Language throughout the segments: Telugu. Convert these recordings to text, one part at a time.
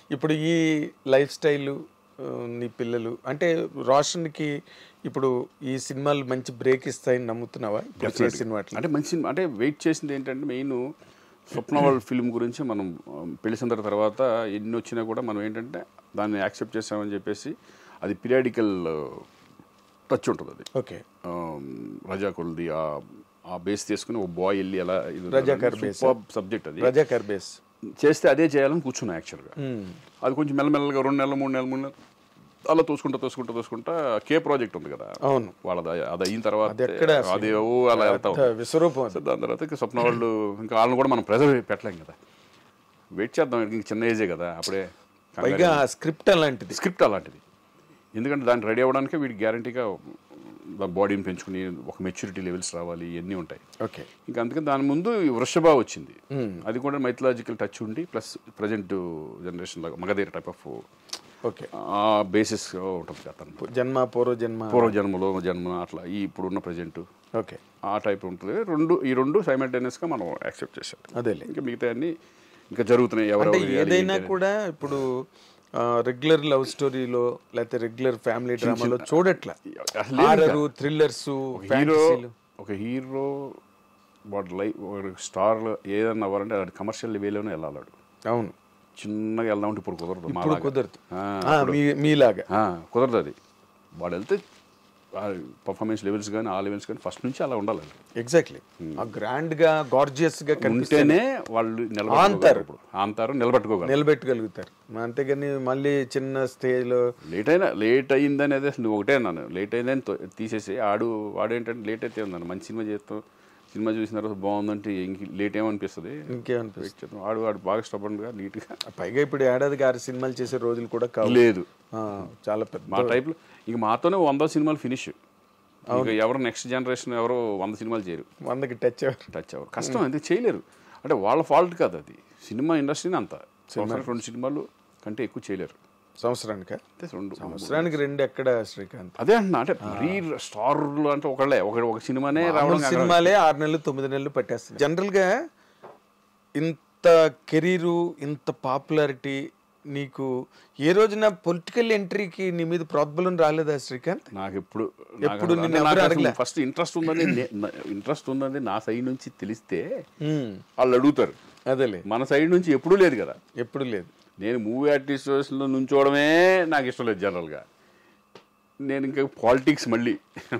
ఇప్పుడు ఈ లైఫ్ స్టైల్ నీ పిల్లలు అంటే రోషన్కి ఇప్పుడు ఈ సినిమాలు మంచి బ్రేక్ ఇస్తాయని నమ్ముతున్నావా ఇప్పుడు చేసిన వాటిలో అంటే మంచి సినిమా అంటే వెయిట్ చేసింది ఏంటంటే మెయిన్ స్వప్న వాళ్ళ ఫిల్మ్ గురించి మనం ఆ, పెళ్లి సందర్భ తర్వాత ఎన్ని వచ్చినా కూడా మనం ఏంటంటే దాన్ని యాక్సెప్ట్ చేసామని చెప్పేసి అది పీరియాడికల్ టచ్ ఉంటుంది అది ఓకే రజా కొల్ది ఆ ఆ బేస్ తీసుకుని ఒక బాయ్ వెళ్ళి ఎలా రజాకర్ base. సబ్జెక్ట్ అది రజా కర్బేస్ చేస్తే అదే చేయాలని కూర్చున్నా యాక్చువల్గా అది కొంచెం మెల్లమెల్లగా రెండు నెలలు మూడు నెలలు మూడు నెలలు అలా తోసుకుంటా తోసుకుంటా తోసుకుంటా కే ప్రాజెక్ట్ ఉంది కదా అవును వాళ్ళది అది అయిన తర్వాత అది ఎక్కడ అసలు? అది ఓ అలా వెళ్తా ఉంది. విశ్వరూపం అది సో దాని తర్వాత ఇంకా స్వప్న వాళ్ళు ఇంకా వాళ్ళని కూడా మనం ప్రెజర్ పెట్టలేం కదా వెయిట్ చేద్దాం ఇంక చిన్న ఏజే కదా అప్పుడే పైగా స్క్రిప్ట్ అలాంటిది స్క్రిప్ట్ అలాంటిది ఎందుకంటే దాన్ని రెడీ అవ్వడానికి వీడికి గ్యారంటీగా బాడీని పెంచుకుని ఒక మెచ్యూరిటీ లెవెల్స్ రావాలి ఇవన్నీ ఉంటాయి ఓకే ఇంకా అందుకని దాని ముందు ఈ వృషభ వచ్చింది అది కూడా మైథలాజికల్ టచ్ ఉండి ప్లస్ ప్రజెంట్ జనరేషన్ లాగా మగధీర టైప్ ఆఫ్ ఓకే ఆ బేసిస్ ఉంటుంది అతను జన్మ పూర్వ జన్మ పూర్వ జన్మలో జన్మ అట్లా ఈ ఇప్పుడున్న ప్రజెంట్ ఓకే ఆ టైప్ ఉంటుంది రెండు ఈ రెండు సైమల్టేనియస్గా మనం యాక్సెప్ట్ చేసాం అదేలే ఇంకా మిగతా అన్ని ఇంకా జరుగుతున్నాయి ఎవరు అంటే ఏదైనా కూడా ఇప్పుడు రెగ్యులర్ లవ్ స్టోరీలో లేకపోతే రెగ్యులర్ ఫ్యామిలీ డ్రామాలో చూడట్లా అసలు లేదు హారర్ థ్రిల్లర్స్ హీరో ఒక హీరో వాడు లైఫ్ స్టార్ ఏదన్నా అవ్వాలంటే అది కమర్షియల్ వేలోనే వెళ్ళాలి అవును చిన్నగా వెళ్దామంటే ఇప్పుడు కుదరదు ఇప్పుడు మాలాగా. కుదరదు ఆ, ఆ, మీ మీలాగా ఆ, కుదరదు అది వాడు వెళ్తే పర్ఫార్మెన్స్ లెవెల్స్ కానీ ఆ లెవెల్స్ కానీ ఫస్ట్ నుంచి అలా ఉండాలి ఎగ్జాక్ట్లీ ఆ గ్రాండ్ గా గార్జియస్ గా కనిపిస్తే ఉంటేనే వాళ్ళు నిలబెట్టుకోగలరు ఇప్పుడు ఆంతారు నిలబెట్టుకోగలరు నిలబెట్టగలుగుతారు మా అంతేగాని మళ్ళీ చిన్న స్టేజ్ లో లేట్ అయినా లేట్ అయింది అనేది అసలు నువ్వు ఒకటే అన్నాను లేట్ అయిందని తో- తీసేసి ఆడు వాడు ఏంటంటే లేట్ అయితే ఉందన్న మంచి సినిమా చేస్తాం సినిమా చూసిన తర్వాత బాగుందంటే ఇంక లేట్ ఏమనిపిస్తుంది ఇంకేమనిపిస్తుంది వెయిట్ చేద్దాం ఆడు వాడు బాగా స్టబన్గా నీట్గా పైగా ఇప్పుడు ఏడాదికి ఆరు సినిమాలు చేసే రోజులు కూడా కావు లేదు ఆ, చాలా పెద్ద మా టైప్లో ఇంక మాతోనే వంద సినిమాలు ఫినిష్ ఇంకా ఎవరు నెక్స్ట్ జనరేషన్ ఎవరో వంద సినిమాలు చేయరు వందకి టచ్ టచ్ అవ్వరు కష్టం ఎందుకు చేయలేరు అంటే వాళ్ళ ఫాల్ట్ కాదు అది సినిమా ఇండస్ట్రీని అంత సంవత్సరానికి రెండు సినిమాలు కంటే ఎక్కువ చేయలేరు సంవత్సరానిక అంటే రెండు సంవత్సరానికి రెండు ఎక్కడ శ్రీకాంత్ అదే అంటున్నా అంటే మరీ స్టార్లు అంటే ఒకళ్ళే ఒక ఒక సినిమానే రావడం మామూలు సినిమాలే ఆరు నెలలు తొమ్మిది నెలలు పట్టేస్తుంది జనరల్ గా ఇంత కెరీరు ఇంత పాపులారిటీ నీకు ఏ రోజున పొలిటికల్ ఎంట్రీకి నీ మీద ప్రోద్బలం రాలేదా శ్రీకాంత్ నాకు ఎప్పుడు ఎప్పుడు నిన్ను ఎవరు అడగలే? ఫస్ట్ ఇంట్రెస్ట్ ఉందని ఇంట్రెస్ట్ ఉందని నా సైడ్ నుంచి తెలిస్తే ఉమ్, వాళ్ళు అడుగుతారు అదేలే మన సైడ్ నుంచి ఎప్పుడూ లేదు కదా ఎప్పుడు లేదు నేను మూవీ ఆర్టిస్ట్లో నుంచోవడమే నాకు ఇష్టం లేదు జనరల్గా నేను ఇంకా పాలిటిక్స్ మళ్ళీ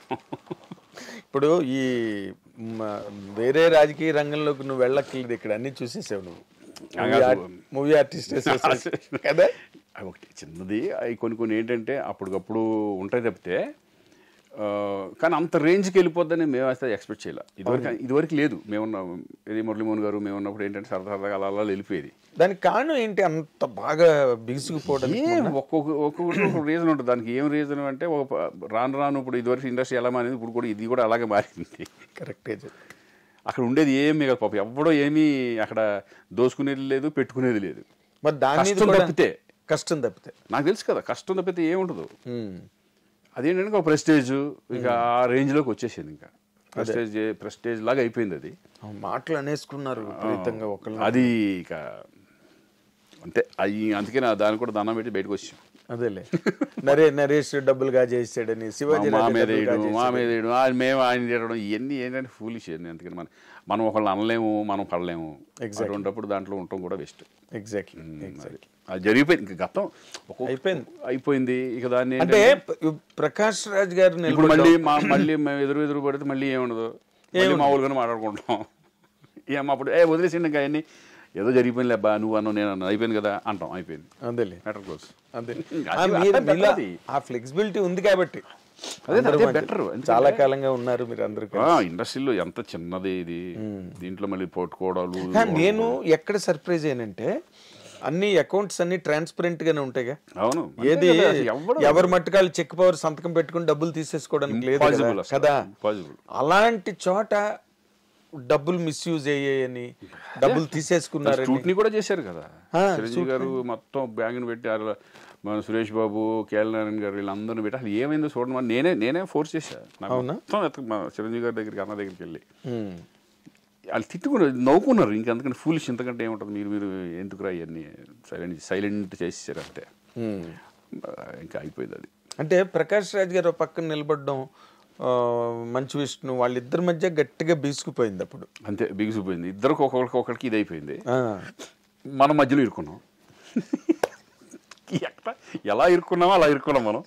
ఇప్పుడు ఈ మ- వేరే రాజకీయ రంగంలోకి నువ్వు వెళ్ళక్కర్లేదు ఇక్కడ అన్ని చూసేసావు నువ్వు మూవీ ఆర్టిస్ట్ కదా అవి ఒకటి చిన్నది అవి కొన్ని కొన్ని ఏంటంటే అప్పటికప్పుడు ఉంటాయి తప్పితే ఆ, కానీ అంత రేంజ్కి వెళ్ళిపోద్దని మేము అయితే ఎక్స్పెక్ట్ చేయాలి ఇదివరకు ఇదివరకు లేదు మేమున్న ఇది మురళీమోహన్ గారు మేము ఉన్నప్పుడు ఏంటంటే సరదా సరదాగా అలా అలా వెళ్ళిపోయేది దానికి కారణం ఏంటి అంత బాగా బిగుసుకుపోవడానికి ఏం ఒక్కొక్క ఒక్కొక్క రీజన్ ఉంటుంది దానికి ఏం రీజన్ అంటే ఒక ప- రాను రాను ఇప్పుడు ఇదివరకు ఇండస్ట్రీ ఎలా మారింది ఇప్పుడు కూడా ఇది కూడా అలాగే మారింది కరెక్టే అక్కడ ఉండేది ఏం మిగతా పాపం ఎవడో ఏమీ అక్కడ దోసుకునేది లేదు పెట్టుకునేది లేదు మరి దాని మీద కష్టం కూడా- తప్పితే. కష్టం తప్పితే నాకు తెలుసు కదా కష్టం తప్పితే ఏముండదు ఉమ్. అదేంటంటే ఒక ప్రెస్టేజ్ ఇక ఆ రేంజ్లోకి వచ్చేసింది ఇంకా ప్రెస్టేజ్ ప్రెస్టేజ్ లాగా అయిపోయింది అది ఆ మాటలు అనేసుకున్నారు విపరీతంగా ఒకళ్ళు అది ఇక అంతే అవి అందుకే నా దాన్ని కూడా దండం పెట్టి బయటకు వచ్చాం అదేలే నరే నరేష్ డబ్బులుగా చేసాడని శివాజీ మా రాజా మీద డబ్బులుగా వేయడం మా చేశాడని. మీద వేయడం ఆయన మేము ఆయన చేయడం ఇవన్నీ ఏంటంటే ఫూలిష్ అందుకని మనం మనం ఒకళ్ళని అనలేము మనం పడలేము అటువంటిప్పుడు దాంట్లో ఉండటం కూడా బెస్ట్ ఎగ్జాక్ట్లీ ఎగ్జాక్ట్లీ అది జరిగిపోయింది ఇంకా గతం ఒక్కొక్క- అయిపోయింది. అయిపోయింది ఇక దాన్ని అంటే ఏంటంటే ప- ప్రకాష్ రాజ్ గారు ఇప్పుడు నిలబడ్డం- మళ్ళీ మా మళ్ళీ మేము ఎదురు ఎదురు పడితే మళ్ళీ ఏముండదు మళ్ళీ మామూలుగానే మాట్లాడుకుంటాం ఏం అప్పుడు ఏ వదిలేసిండి ఇంకా అవన్నీ ఏదో జరిగిపోయింది అబ్బా నువ్వు అన్నావు నేను అన్నా అయిపోయింది కదా అంటాం అయిపోయింది అదేలే మ్యాటర్ క్లోజ్ అదే ఇంకా ఆ, అది మీరు అర్థం మీలా- అది. ఆ ఫ్లెక్సిబిలిటీ ఉంది కాబట్టి అదే అందరూ అదే మంచి- better. ఎందుకంటే- చాలా కాలంగా ఉన్నారు మీరు అందరూ కలిసి. ఇండస్ట్రీలో ఎంత చిన్నది ఇది దీంట్లో మళ్ళీ పట్టుకోవడాలు ఆ, నేను ఎక్కడ సర్ప్రైజ్ అయ్యానంటే అన్ని అకౌంట్స్ అన్ని ట్రాన్స్పరెంట్ గానే ఉంటాయిగా అవును ఏది అంతే కదా, అసలు ఎవడు ఎవరి మట్టుకాలు చెక్ పవర్ సంతకం పెట్టుకుని డబ్బులు తీసేసుకోవడానికి లేదు కదా. Impossible అసలు. కదా Impossible. అలాంటి చోట డబ్బులు మిస్యూజ్ అయ్యాయని డబ్బులు తీసేసుకున్నారని స్క్రూట్నీ కూడా చేశారు కదా ఆ, చిరంజీవి గారు మొత్తం బ్యాంకుని పెట్టి అలా మన సురేష్ బాబు కేఎల్ నారాయణ గారు వీళ్ళందరినీ పెట్టి అసలు ఏమైందో చూడడం అని నేనే నేనే ఫోర్స్ చేశా నాకు అవునా? మొత్తం ఎత్తుకు- మా చిరంజీవి గారి దగ్గరికి అన్న దగ్గరికి వెళ్ళి ఉమ్. వాళ్ళు తిట్టుకున్నారు నవ్వుకున్నారు ఇంకా అందుకని ఫూలిష్ ఇంతకంటే ఏముంటుంది మీరు మీరు ఎందుకురా ఇవన్నీ సైలెంట్ సైలెంట్ చేసేసారు అంతే ఆ, ఇంకా అయిపోయింది అది అంటే ప్రకాష్ రాజ్ గారు ఒక పక్కన నిలబడడం ఆ, మంచు విష్ణు వాళ్ళిద్దరి మధ్య గట్టిగా బీసుకుపోయింది అప్పుడు అంతే బిగిసిపోయింది ఇద్దరికి ఒకరికి ఒకరికి ఇది అయిపోయింది ఆ, మన మధ్యలో ఇరుక్కున్నాం ఎట్లా ఎలా ఇరుక్కున్నామో అలా ఇరుక్కున్నాం మనం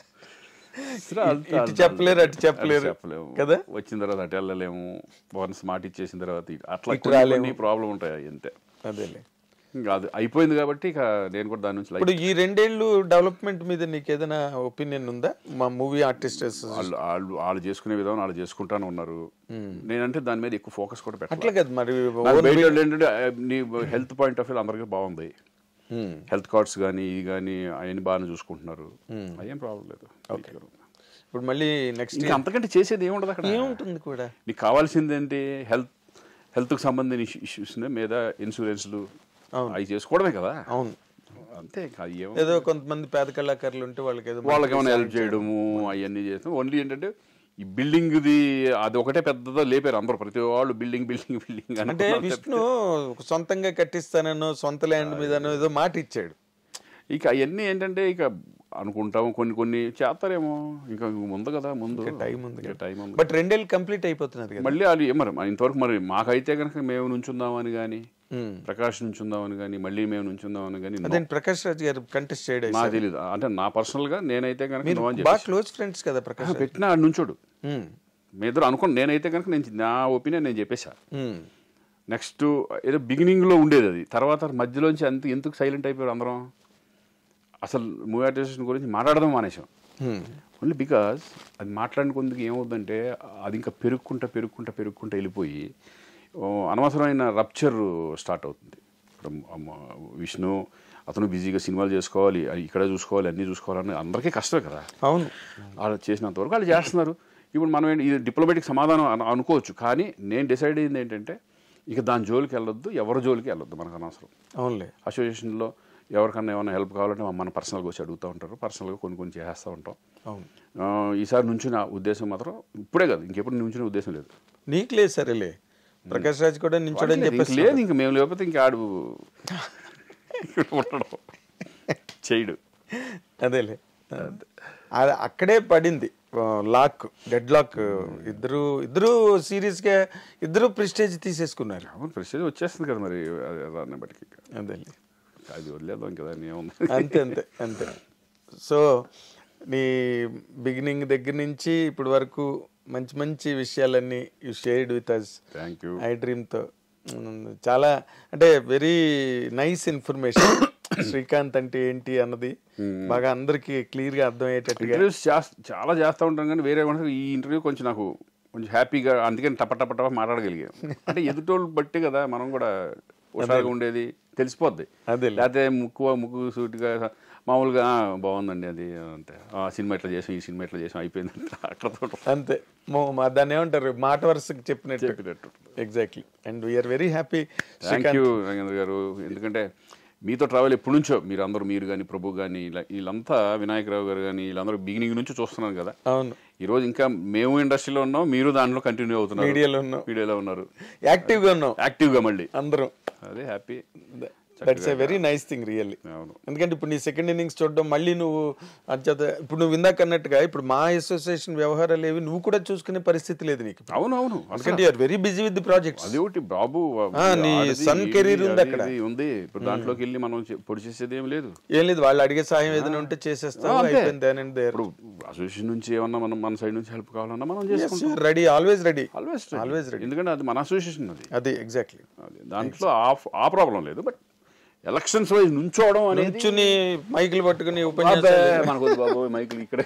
ఇటు చెప్పలేరు, అటు చెప్పలేరు. చెప్పలేము కదా? వచ్చిన తర్వాత అటు వెళ్ళలేము వన్స్ మాట ఇచ్చేసిన తర్వాత ఇటు- అట్లా ఇటు రాలేము. ప్రాబ్లం ఉంటాయి అంతే అదేలే ఇంకా అది అయిపోయింది కాబట్టి ఇక నేను కూడా దాని నుంచి ఇప్పుడు ఈ రెండేళ్ళు డెవలప్మెంట్ మీద నీకు ఏదైనా ఒపీనియన్ ఉందా మా మూవీ ఆర్టిస్ట్ వాళ్ళు వాళ్ళు వాళ్ళు చేసుకునే విధానం వాళ్ళు చేసుకుంటానే ఉన్నారు నేనంటే దాని మీద ఎక్కువ ఫోకస్ కూడా పెట్టాలి అట్లా కదా మరి నాకు బయట వాళ్ళు ఏంటంటే ఆ, నీ హెల్త్ పాయింట్ ఆఫ్ వ్యూ అందరికీ బాగుంది Hmm. హెల్త్ కార్డ్స్ కానీ ఇవి కానీ అవన్నీ బాగానే చూసుకుంటున్నారు అదేం ప్రాబ్లం లేదు ఇప్పుడు మళ్ళీ నెక్స్ట్ ఇంకా అంతకంటే చేసేది ఏముండదు అక్కడ ఏముంటుంది కూడా నీకు కావాల్సింది ఏంటి హెల్త్ హెల్త్కి సంబంధించిన ఇష్యూస్ మీద ఇన్సూరెన్స్లు అవి చేసుకోవడమే కదా అవును అంతే ఇంకా అది ఏమో ఏదో కొంతమంది పేద కళాకారులు ఉంటే వాళ్ళకి ఏదో వాళ్ళకి ఏమైనా హెల్ప్ చేయడము అవన్నీ చేస్తాం ఓన్లీ ఏంటంటే ఈ బిల్డింగ్ది అది ఒకటే పెద్దదో లేపారు అందరూ ప్రతి వాళ్ళు బిల్డింగ్ బిల్డింగ్ బిల్డింగ్ అంటే విష్ణు సొంతంగా కట్టిస్తానో సొంత ల్యాండ్ మీదనో ఏదో మాట ఇచ్చాడు ఇక అవన్నీ ఏంటంటే ఇక అనుకుంటాము కొన్ని కొన్ని చేస్తారేమో ఇంకా ముందు కదా ముందు టైం ఉంది ఇంకా టైం ఉంది బట్ రెండేళ్ళు కంప్లీట్ అయిపోతున్నది కదా మళ్ళీ అది మరి ఇంతవరకు మరి మాకైతే కనుక మేము నుంచుందామని కానీ Hmm. ప్రకాష్ నుంచుందామని కానీ మళ్ళీ మేము నుంచుందామని కానీ అదే ప్రకాష్ రాజ్ గారు కంటెస్ట్ చేయడం నాకు తెలియదు అంటే నా పర్సనల్ గా నేనైతే కనుక మీరు నో అని బాగా చెప్పేసి క్లోజ్ ఫ్రెండ్స్ కదా ప్రకాష్ రాజ్ పెట్టిన ఆడు నుంచోడు ఉమ్, మీ ఇద్దరు అనుకోండి నేనైతే కనుక నేను నా ఒపీనియన్ నేను చెప్పేశా ఉమ్, నెక్స్ట్ ఏదో బిగినింగ్ లో ఉండేది అది తర్వాత మధ్యలోంచి అంత ఎందుకు సైలెంట్ అయిపోయారు అందరం అసలు మూవీ ఆర్టిస్ట్ గురించి మాట్లాడదాం మానేసాం ఉమ్, ఓన్లీ బికాజ్ అది మాట్లాడిన కొందుకు ఏమవుతుందంటే అది ఇంకా పెరుక్కుంటా పెరుక్కుంటా పెరుక్కుంటా వెళ్ళిపోయి ఓ, అనవసరమైన రప్చర్ స్టార్ట్ అవుతుంది ఇప్పుడు అమ్మ విష్ణు అతను బిజీగా సినిమాలు చేసుకోవాలి అది ఇక్కడ చూసుకోవాలి అన్నీ చూసుకోవాలని అందరికీ కష్టమే కదా అవును వాళ్ళు చేసినంత వరకు వాళ్ళు చేస్తున్నారు ఇప్పుడు మనం ఏంటి ఇది డిప్లొమాటిక్ సమాధానం అను- అనుకోవచ్చు కానీ నేను డిసైడ్ అయింది ఏంటంటే ఇక దాని జోలికి వెళ్ళొద్దు ఎవరి జోలికి వెళ్ళొద్దు మనకు అనవసరం అవునులే అసోసియేషన్లో ఎవరికన్నా ఏమైనా హెల్ప్ కావాలంటే మన పర్సనల్గా వచ్చి అడుగుతూ ఉంటారు పర్సనల్గా కొన్ని కొన్ని చేస్తూ ఉంటాం అవును ఆ, ఈసారి నుంచి నా ఉద్దేశం మాత్రం ఇప్పుడే కాదు ఇంకెప్పుడు నుంచిన ఉద్దేశం లేదు నీకు లేదు సరేలే ప్రకాష్ రాజ్ కూడా నించోడని ఇంక చెప్పేసి లేదు ఇంక మేము లేకపోతే ఇంక ఆడు ఇక్కడ ఉండడం చేయడు అదేలే అది అక్కడే పడింది లాక్ డెడ్ లాక్ ఇద్దరు ఇద్దరు సీరియస్ గా ఇద్దరు ప్రిస్టేజ్ తీసేసుకున్నారు అవును ప్రెస్టేజ్ వచ్చేస్తుంది కదా మరి అది- దాన్ని బట్టి అదేలే అది వదిలేద్దాం కదా ఏముంది అంతే అంతే అంతే సో నీ బిగినింగ్ దగ్గర నుంచి ఇప్పటి వరకు మంచి మంచి విషయాలన్నీ you shared with us thank you I డ్రీమ్తో చాలా అంటే వెరీ నైస్ ఇన్ఫర్మేషన్ శ్రీకాంత్ అంటే ఏంటి అన్నది బాగా అందరికి క్లియర్ గా అర్థమయ్యేటట్టుగా ఇంటర్వ్యూస్ చేస్త చాలా చేస్తూ ఉంటాం కానీ వేరే కొంచెం ఈ ఇంటర్వ్యూ కొంచెం నాకు కొంచెం హ్యాపీగా అందుకని టప టప టప మాట్లాడగలిగాం అంటే ఎదుటోళ్ళు బట్టి కదా మనం కూడా హుషారుగా ఉండేది తెలిసిపోద్ది అదేలే. లేకపోతే ముక్కు ముక్కు సూటిగా మామూలుగా "ఆ, బాగుందండి అది అంతే ఆ సినిమా ఇట్లా చేసాం ఈ సినిమా ఇట్లా చేసాం అయిపోయింది అట్లా అంతే మో మా దాన్ని ఏమంటారు మాట వరుసకి చెప్పినట్టు చెప్పినట్టు exactly and we are very happy thank you Rangendra గారు ఎందుకంటే మీతో ట్రావెల్ ఎప్పటి నుంచో మీరు అందరూ మీరు కానీ ప్రభు కానీ ఇలా వీళ్ళంతా వినాయకరావు గారు కానీ వీళ్ళందరూ బిగినింగ్ నుంచి చూస్తున్నాను కదా అవును ఈ రోజు ఇంకా మేము ఇండస్ట్రీలో ఉన్నాం మీరు దాంట్లో కంటిన్యూ అవుతున్నారు మీడియాలో ఉన్నాం మీడియాలో ఉన్నారు యాక్టివ్ గా ఉన్నాం యాక్టివ్ గా మళ్ళీ అందరం అదే happy that's a very nice thing really అవును ఎందుకంటే ఇప్పుడు నీ సెకండ్ ఇన్నింగ్స్ చూడడం మళ్ళీ నువ్వు అంచేత ఇప్పుడు నువ్వు ఇందాక అన్నట్టుగా ఇప్పుడు మా అసోసియేషన్ వ్యవహారాలు ఏవి నువ్వు కూడా చూసుకునే పరిస్థితి లేదు నీకు అవును అవును అసలు ఎందుకంటే you are very busy with the projects అది ఒకటి బాబు ఆ, నీ ఆడది, son ఇది, career ఉంది అది, అక్కడ. ఇది ఉంది ఇప్పుడు దాంట్లోకి వెళ్ళి మనం చే- పొడి చేసేది ఏం లేదు ఏం లేదు వాళ్ళు అడిగే సాయం ఏదైనా ఉంటే చేసేస్తావు అంతే. అయిపోయింది దేని అండ్ దేర్ ఇప్పుడు అసోసియేషన్ నుంచి ఏమన్నా మనం మన సైడ్ నుంచి హెల్ప్ కావాలన్నా మనం చేసుకుంటాం ready always ready always Always ready. ఎందుకంటే అది మన అసోసియేషన్ అది అది ఎగ్జాక్ట్లీ అది దాంట్లో ఆ ఆ ప్రాబ్లం లేదు బట్ ఎలక్షన్స్ వైజ్ నుంచోవడం అనేది నుంచుని మైకులు పట్టుకుని అబ్బే, ఉపన్యాసాలు మనకు వద్దు బాబు మైకులు ఇక్కడ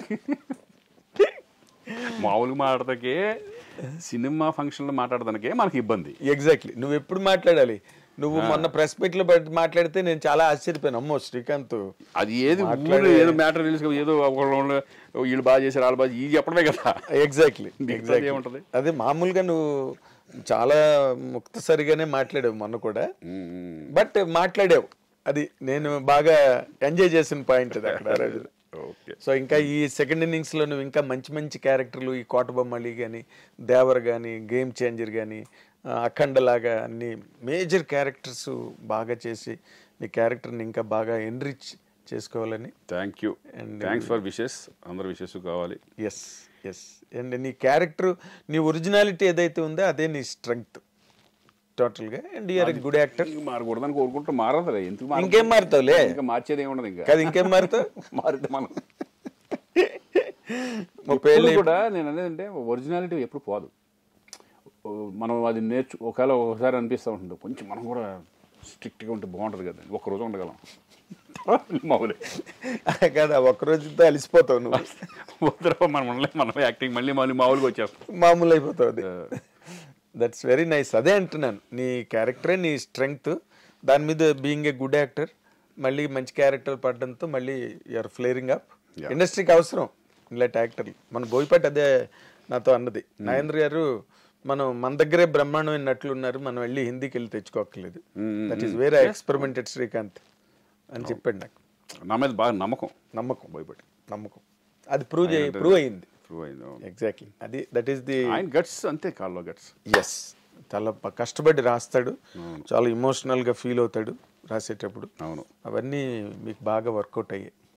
మామూలుగా మాట్లాడతాకే సినిమా ఫంక్షన్లో మాట్లాడదానికే మనకి ఇబ్బంది ఎగ్జాక్ట్లీ నువ్వు ఎప్పుడు మాట్లాడాలి నువ్వు మొన్న ప్రెస్ మీట్ లో బట్టి మాట్లాడితే నేను చాలా ఆశ్చర్యపోయాను అమ్మో శ్రీకాంత్ అది ఏది ఊళ్ళో ఏదో మ్యాటర్ తెలుసు కదా, ఏదో ఒకళ్ళు వీళ్ళు బాగా చేశారు వాళ్ళు బాగా ఇది చెప్పడమే కదా ఎగ్జాక్ట్లీ మిగతాది ఎగ్జాక్ట్లీ ఏముంటది? అదే మామూలుగా నువ్వు చాలా ముక్తసరిగానే మాట్లాడావు మొన్న కూడా మ్మ్. బట్ మాట్లాడావు అది నేను బాగా ఎంజాయ్ చేసిన పాయింట్ అది అక్కడ ఆ రోజు ఓకే సో ఇంకా ఈ సెకండ్ ఇన్నింగ్స్ లో నువ్వు ఇంకా మంచి మంచి క్యారెక్టర్లు ఈ కోటబొమ్మలి కానీ దేవర్ కానీ గేమ్ చేంజర్ కానీ ఆ, అఖండలాగా అన్ని మేజర్ క్యారెక్టర్స్ బాగా చేసి నీ క్యారెక్టర్ని ఇంకా బాగా ఎన్రిచ్ చేసుకోవాలని thank you And- thanks for wishes అందరు విషెస్ కావాలి ఎస్ ఎస్ అండ్ నీ క్యారెక్టర్ నీ ఒరిజినాలిటీ ఏదైతే ఉందో అదే నీ స్ట్రెంగ్త్ టోటల్గా and you are a good actor ఇంక మారకూడదని కోరుకుంటూ మారదులే ఎందుకు మారదు? ఇంకేం మారుతావులే ఇంకా మార్చేది ఏమి ఉండదు ఇంకా కాదు ఇంకేం మారుతావు మారితే మనం ముప్పై ఎప్పుడు ఏళ్ళు కూడా నేను అనేది అంటే ఒరిజినాలిటీ ఎప్పుడు పోదు ఓ, మనం అది నేర్చు ఒకవేళ ఒకసారి అనిపిస్తూ ఉంటుంది కొంచెం మనం కూడా స్ట్రిక్ట్గా ఉంటే బాగుంటుంది కదా ఒక రోజు ఉండగలం మామూలే కదా ఒక్క రోజుతో అలిసిపోతావు నువ్వు వద్దురా మనం ఉండలేం మనం యాక్టింగ్ మళ్ళీ మళ్ళీ మామూలుగా వచ్చేస్తాం మామూలు అయిపోతావు అది దట్స్ వెరీ నైస్ అదే అంటున్నాను నీ క్యారెక్టరే నీ స్ట్రెంగ్త్ దాని మీద బీయింగ్ ఏ గుడ్ యాక్టర్ మళ్ళీ మంచి క్యారెక్టర్ పడడంతో మళ్ళీ యూఆర్ ఫ్లేరింగ్ అప్ Yeah. ఇండస్ట్రీకి అవసరం ఇలాంటి యాక్టర్లు మన బోయపాటి అదే నాతో అన్నది నాగేంద్ర గారు మనం మన దగ్గరే బ్రహ్మాండమైన నటులు ఉన్నారు మనం వెళ్ళి హిందీకి వెళ్ళి తెచ్చుకోకలేదు Mm, దట్ ఈస్ వేరే ఎక్స్పెరిమెంటెడ్ శ్రీకాంత్ అని చెప్పాడు నాకు నా మీద బాగా నమ్మకం నమ్మకం బోయపాటి నమ్మకం అది ప్రూవ్ చేయ ప్రూవ్ అయింది ప్రూవ్ అయింది అవును. ఎగ్జాక్ట్లీ అది దట్ ఈస్ ది ఆయన గట్స్ అంతే కాల్లో గట్స్ ఎస్ చాలా ప- కష్టపడి రాస్తాడు చాలా ఇమోషనల్గా ఫీల్ అవుతాడు రాసేటప్పుడు అవును అవన్నీ మీకు బాగా వర్కౌట్ అయ్యాయి